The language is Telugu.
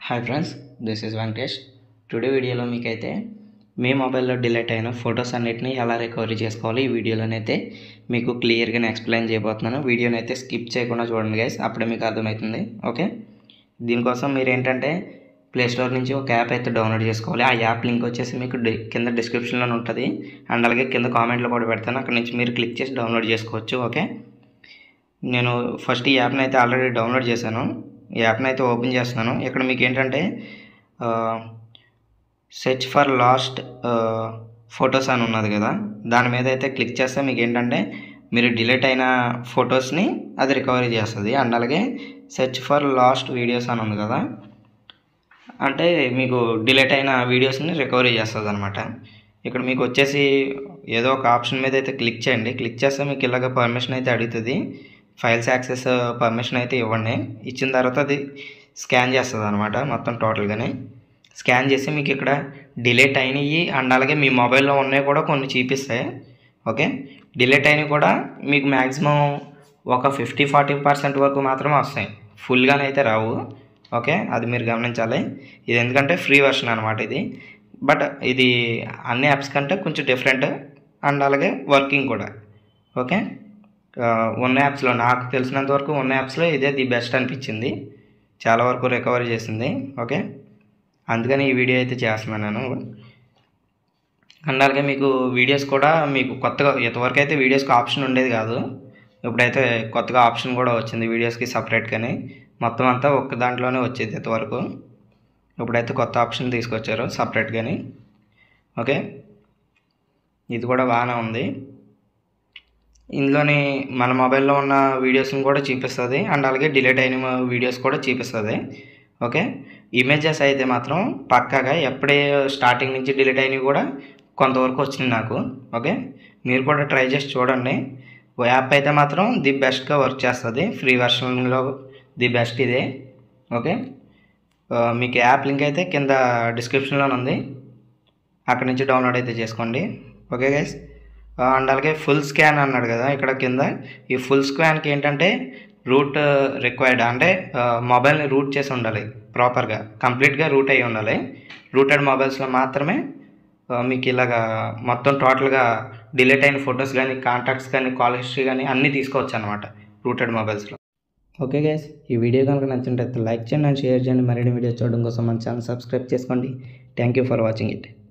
hi friends this is Venkatesh today వీడియోలో మీకైతే మీ మొబైల్లో డిలీట్ అయిన ఫొటోస్ అన్నిటిని ఎలా రికవరీ చేసుకోవాలి ఈ వీడియోలోనైతే మీకు క్లియర్గా ఎక్స్ప్లెయిన్ చేయబోతున్నాను వీడియోని అయితే స్కిప్ చేయకుండా చూడండి గైస్ అప్పుడే మీకు అర్థమవుతుంది ఓకే దీనికోసం మీరు ఏంటంటే ప్లే స్టోర్ నుంచి ఒక యాప్ అయితే డౌన్లోడ్ చేసుకోవాలి ఆ యాప్ లింక్ వచ్చేసి మీకు డి కింద డిస్క్రిప్షన్లో ఉంటుంది అండ్ అలాగే కింద కామెంట్లో కూడా పెడతాను అక్కడ నుంచి మీరు క్లిక్ చేసి డౌన్లోడ్ చేసుకోవచ్చు ఓకే నేను ఫస్ట్ ఈ యాప్ని అయితే ఆల్రెడీ డౌన్లోడ్ చేశాను ఈ యాప్ని అయితే ఓపెన్ చేస్తున్నాను ఇక్కడ మీకు ఏంటంటే సెర్చ్ ఫర్ లాస్ట్ ఫొటోస్ అని ఉన్నది కదా దాని మీద అయితే క్లిక్ చేస్తే మీకు ఏంటంటే మీరు డిలీట్ అయిన ఫొటోస్ని అది రికవరీ చేస్తుంది అండ్ అలాగే సెర్చ్ ఫర్ లాస్ట్ వీడియోస్ అని ఉంది కదా అంటే మీకు డిలీట్ అయిన వీడియోస్ని రికవరీ చేస్తుంది అనమాట ఇక్కడ మీకు వచ్చేసి ఏదో ఒక ఆప్షన్ మీద అయితే క్లిక్ చేయండి క్లిక్ చేస్తే మీకు ఇలాగ పర్మిషన్ అయితే అడుగుతుంది ఫైల్స్ యాక్సెస్ పర్మిషన్ అయితే ఇవ్వండి ఇచ్చిన తర్వాత అది స్కాన్ చేస్తుంది అనమాట మొత్తం టోటల్గానే స్కాన్ చేసి మీకు ఇక్కడ డిలీట్ అయినవి అండ్ అలాగే మీ మొబైల్లో ఉన్నాయి కూడా కొన్ని చూపిస్తాయి ఓకే డిలీట్ అయినవి కూడా మీకు మ్యాక్సిమం ఒక ఫిఫ్టీ ఫార్టీ పర్సెంట్ వరకు మాత్రమే వస్తాయి ఫుల్గానే అయితే రావు ఓకే అది మీరు గమనించాలి ఇది ఎందుకంటే ఫ్రీ వర్షన్ అనమాట ఇది బట్ ఇది అన్ని యాప్స్ కంటే కొంచెం డిఫరెంట్ అండ్ అలాగే వర్కింగ్ కూడా ఓకే ఉన్న యాప్స్లో నాకు తెలిసినంత వరకు ఉన్న యాప్స్లో ఇదే ది బెస్ట్ అనిపించింది చాలా వరకు రికవరీ చేసింది ఓకే అందుకని ఈ వీడియో అయితే చేస్తున్నాను నేను అండ్ అలాగే మీకు వీడియోస్ కూడా మీకు కొత్తగా ఇంతవరకు అయితే వీడియోస్కి ఆప్షన్ ఉండేది కాదు ఇప్పుడైతే కొత్తగా ఆప్షన్ కూడా వచ్చింది వీడియోస్కి సపరేట్గానే మొత్తం అంతా ఒక్క దాంట్లోనే వచ్చేది ఇంతవరకు ఇప్పుడైతే కొత్త ఆప్షన్ తీసుకొచ్చారు సపరేట్గాని ఓకే ఇది కూడా బాగానే ఉంది ఇందులోని మన మొబైల్లో ఉన్న వీడియోస్ని కూడా చూపిస్తుంది అండ్ అలాగే డిలీట్ అయిన వీడియోస్ కూడా చూపిస్తుంది ఓకే ఇమేజెస్ అయితే మాత్రం పక్కాగా ఎప్పుడే స్టార్టింగ్ నుంచి డిలీట్ అయినవి కూడా కొంతవరకు వచ్చింది నాకు ఓకే మీరు కూడా ట్రై చేసి చూడండి యాప్ అయితే మాత్రం ది బెస్ట్గా వర్క్ చేస్తుంది ఫ్రీ వర్షన్లో ది బెస్ట్ ఇదే ఓకే మీకు యాప్ లింక్ అయితే కింద డిస్క్రిప్షన్లో ఉంది అక్కడ నుంచి డౌన్లోడ్ అయితే చేసుకోండి ఓకే గైస్ అండ్ అలాగే ఫుల్ స్కాన్ అన్నాడు కదా ఇక్కడ కింద ఈ ఫుల్ స్కాన్కి ఏంటంటే రూట్ రిక్వైర్డ్ అంటే మొబైల్ని రూట్ చేసి ఉండాలి ప్రాపర్గా కంప్లీట్గా రూట్ అయ్యి ఉండాలి రూటెడ్ మొబైల్స్లో మాత్రమే మీకు ఇలాగా మొత్తం టోటల్గా డిలీట్ అయిన ఫొటోస్ కానీ కాంటాక్ట్స్ కానీ కాల్ హిస్టరీ కానీ అన్నీ తీసుకోవచ్చు అనమాట రూటెడ్ మొబైల్స్లో ఓకే గైస్ ఈ వీడియో కనుక నచ్చినట్లయితే లైక్ చేయండి అండ్ షేర్ చేయండి మరిన్ని వీడియోస్ చూడడం కోసం మన ఛానల్ సబ్స్క్రైబ్ చేసుకోండి thank you for watching it